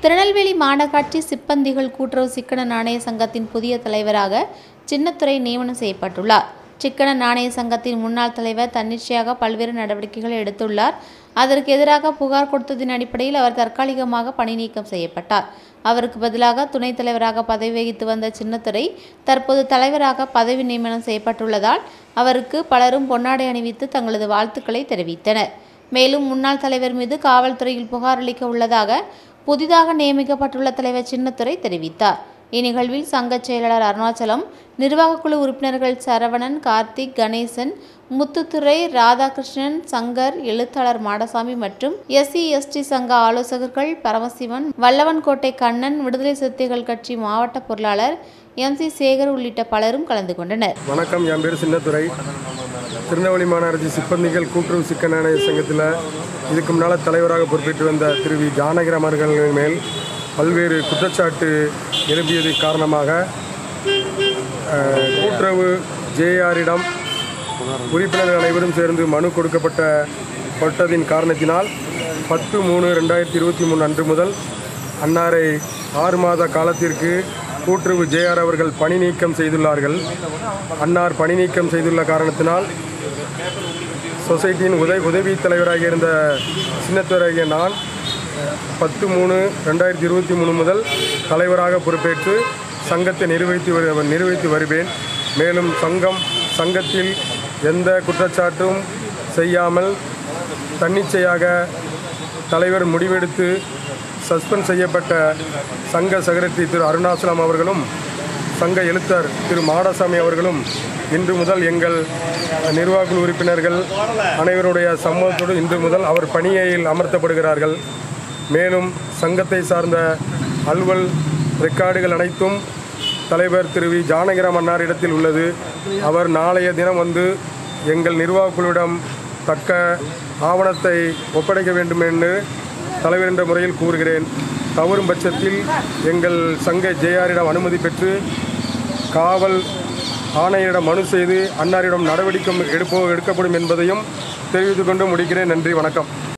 திருநெல்வேலி மாநகராட்சி சிப்பந்திகள் கூட்டுறவு சிக்கன நாணய சங்கத்தின் புதிய தலைவராக சின்னத்துரை நியமனம் செய்யப்பட்டுள்ளார் சிக்கன நாணய சங்கத்தின் முன்னாள் தலைவர் தன்னிச்சையாக பல்வேறு நடவடிக்கைகளை எடுத்துள்ளார் அதற்கு எதிராக புகார் கொடுத்ததின் அடிப்படையில் அவர் தற்காலிகமாக பணி நீக்கம் செய்யப்பட்டார் அவருக்கு பதிலாக துணைத் தலைவராக பதவி வகித்து வந்த சின்னத்துரை தற்போது தலைவராக பதவி நியமனம் செய்யப்பட்டுள்ளதால் அவருக்கு பலரும் பொன்னாடை அணிவித்து தங்களது வாழ்த்துக்களை தெரிவித்தனர் மேலும் முன்னாள் தலைவர் மீது காவல்துறையில் புகார் அளிக்க உள்ளதாக புதிதாக நியமிக்கப்பட்டுள்ள தலைவர் சின்னத்துரை தெரிவித்தார் இந்நிகழ்வில் சங்கச் செயலாளர் அருணாச்சலம் நிர்வாகக் குழு உறுப்பினர்கள் சரவணன் கார்த்திக் கணேசன் முத்துத்துறை ராதாகிருஷ்ணன் சங்கர் எழுத்தாளர் மாடசாமி மற்றும் எஸ்சி எஸ்டி சங்க ஆலோசகர்கள் பரமசிவன் வல்லவன்கோட்டை கண்ணன் விடுதலை சிறுத்தைகள் கட்சி மாவட்ட பொருளாளர் எம் சி சேகர் உள்ளிட்ட பலரும் கலந்து கொண்டனர் வணக்கம் என் பேர் சின்னத்துரை திருநெல்வேலி மாநகராட்சி சிப்பந்திகள் கூட்டுறவு சிக்க நாணய சங்கத்தில் இதுக்கு முன்னால் தலைவராக பொறுப்பேற்று வந்த திரு வி ஜானகிராம் அவர்கள் மேல் பல்வேறு குற்றச்சாட்டு எழுப்பியது காரணமாக அஹ், கூட்டுறவு ஜேஆரிடம் உறுப்பினர்கள் அனைவரும் சேர்ந்து மனு கொடுக்கப்பட்ட பட்டதின் காரணத்தினால் பத்து மூணு ரெண்டாயிரத்தி இருபத்தி மூணு அன்று முதல் அன்னாரை ஆறு மாத காலத்திற்கு கூட்டுறவு ஜேஆர் அவர்கள் பணி நீக்கம் செய்துள்ளார்கள் அன்னார் பணி நீக்கம் செய்துள்ள காரணத்தினால் சொசைட்டியின் உதவி உதவி தலைவராக இருந்த சின்னத்துறையாகிய நான் பத்து மூணு ரெண்டாயிரத்தி இருபத்தி மூணு முதல் தலைவராக பொறுப்பேற்று சங்கத்தை நிர்வகித்து வரு- நிர்வகித்து வருவேன் மேலும் சங்கம் சங்கத்தில் எந்த குற்றச்சாட்டும் செய்யாமல் தன்னிச்சையாக தலைவர் முடிவெடுத்து சஸ்பெண்ட் செய்யப்பட்ட சங்க செக்ரட்டரி திரு அருணாச்சலம் அவர்களும் சங்க எழுத்தர் திரு மாடசாமி அவர்களும் இன்று முதல் எங்கள் நிர்வாக உறுப்பினர்கள் அனைவருடைய சம்மதத்தோடு இன்று முதல் அவர் பணியில் அமர்த்தப்படுகிறார்கள் மேலும் சங்கத்தை சார்ந்த அலுவல் ரெக்கார்டுகள் அனைத்தும் தலைவர் திரு வி ஜானகிராம் அன்னாரிடத்தில் உள்ளது அவர் நாளைய தினம் வந்து எங்கள் நிர்வாகக்குழுவிடம் தக்க ஆவணத்தை ஒப்படைக்க வேண்டும் என்று தலைவர் என்ற முறையில் கூறுகிறேன் தவறும் பட்சத்தில் எங்கள் சங்க ஜேஆரிடம் அனுமதி பெற்று காவல் ஆணையரிடம் மனு செய்து அன்னாரிடம் நடவடிக்கை எடுப்போ எடுக்கப்படும் என்பதையும் தெரிவித்துக் கொண்டு முடிக்கிறேன் நன்றி வணக்கம்